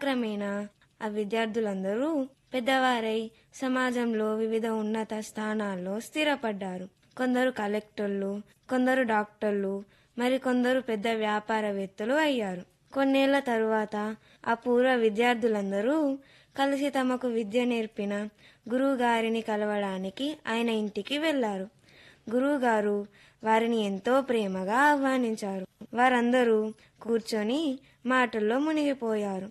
కాలక్రమేణా ఆ విద్యార్థులందరూ పెద్దవారై సమాజంలో వివిధ ఉన్నత స్థానాల్లో స్థిరపడ్డారు కొందరు కలెక్టర్లు కొందరు డాక్టర్లు మరికొందరు పెద్ద వ్యాపారవేత్తలు అయ్యారు కొన్నేళ్ల తరువాత ఆ పూర్వ విద్యార్థులందరూ కలిసి తమకు విద్య నేర్పిన గురువుగారిని కలవడానికి ఆయన ఇంటికి వెళ్లారు గురువుగారు వారిని ఎంతో ప్రేమగా ఆహ్వానించారు వారందరూ కూర్చొని మాటల్లో మునిగిపోయారు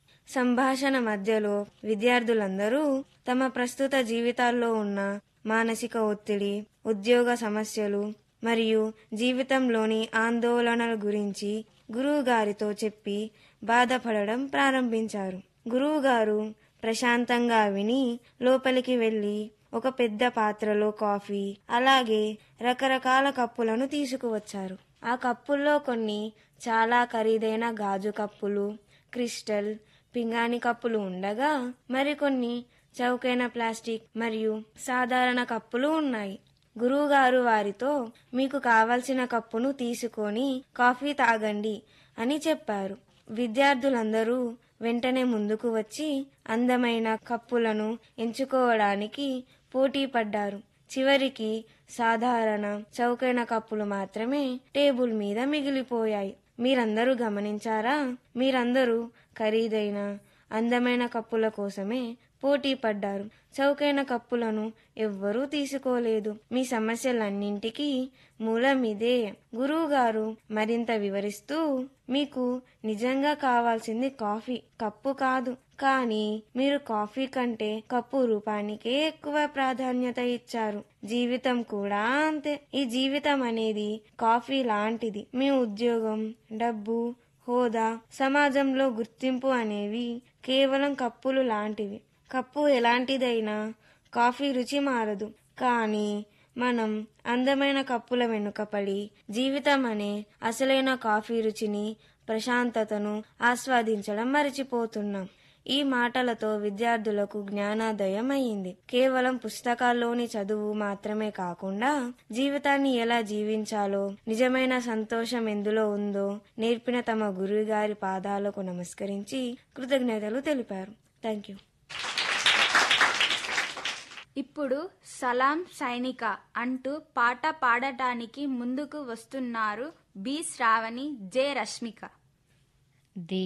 సంభాషణ మధ్యలో విద్యార్థులందరూ తమ ప్రస్తుత జీవితాల్లో ఉన్న మానసిక ఒత్తిడి ఉద్యోగ సమస్యలు మరియు జీవితంలోని ఆందోళనల గురించి గురువుగారితో చెప్పి బాధపడడం ప్రారంభించారు గురువుగారు ప్రశాంతంగా విని లోపలికి వెళ్లి ఒక పెద్ద పాత్రలో కాఫీ అలాగే రకరకాల కప్పులను తీసుకువచ్చారు ఆ కప్పుల్లో కొన్ని చాలా ఖరీదైన గాజు కప్పులు క్రిస్టల్ పింగాణి కప్పులు ఉండగా మరికొన్ని చౌకైన ప్లాస్టిక్ మరియు సాధారణ కప్పులు ఉన్నాయి గురువుగారు వారితో మీకు కావలసిన కప్పును తీసుకొని కాఫీ తాగండి అని చెప్పారు విద్యార్థులందరూ వెంటనే ముందుకు వచ్చి అందమైన కప్పులను ఎంచుకోవడానికి పోటీ పడ్డారు చివరికి సాధారణ చౌకైన కప్పులు మాత్రమే టేబుల్ మీద మిగిలిపోయాయి మీరందరూ గమనించారా మీరందరూ ఖరీదైన అందమైన కప్పుల కోసమే పోటీ పడ్డారు చౌకైన కప్పులను ఎవ్వరూ తీసుకోలేదు మీ సమస్యలన్నింటికీ మూలం ఇదే గురువుగారు మరింత వివరిస్తూ మీకు నిజంగా కావాల్సింది కాఫీ కప్పు కాదు కానీ మీరు కాఫీ కంటే కప్పు రూపానికే ఎక్కువ ప్రాధాన్యత ఇచ్చారు జీవితం కూడా అంతే ఈ జీవితం అనేది కాఫీ లాంటిది మీ ఉద్యోగం డబ్బు హోదా సమాజంలో గుర్తింపు అనేవి కేవలం కప్పులు లాంటివి కప్పు ఎలాంటిదైనా కాఫీ రుచి మారదు కానీ మనం అందమైన కప్పుల వెనుకపడి జీవితం అనే అసలైన కాఫీ రుచిని ప్రశాంతతను ఆస్వాదించడం మరిచిపోతున్నాం ఈ మాటలతో విద్యార్థులకు జ్ఞానోదయం అయింది కేవలం పుస్తకాల్లోని చదువు మాత్రమే కాకుండా జీవితాన్ని ఎలా జీవించాలో నిజమైన సంతోషం ఎందులో ఉందో నేర్పిన తమ గురువుగారి పాదాలకు నమస్కరించి కృతజ్ఞతలు తెలిపారు థ్యాంక్ యూ ఇప్పుడు సలాం సైనిక అంటూ పాట పాడటానికి ముందుకు వస్తున్నారు B Sravani J Rashmika they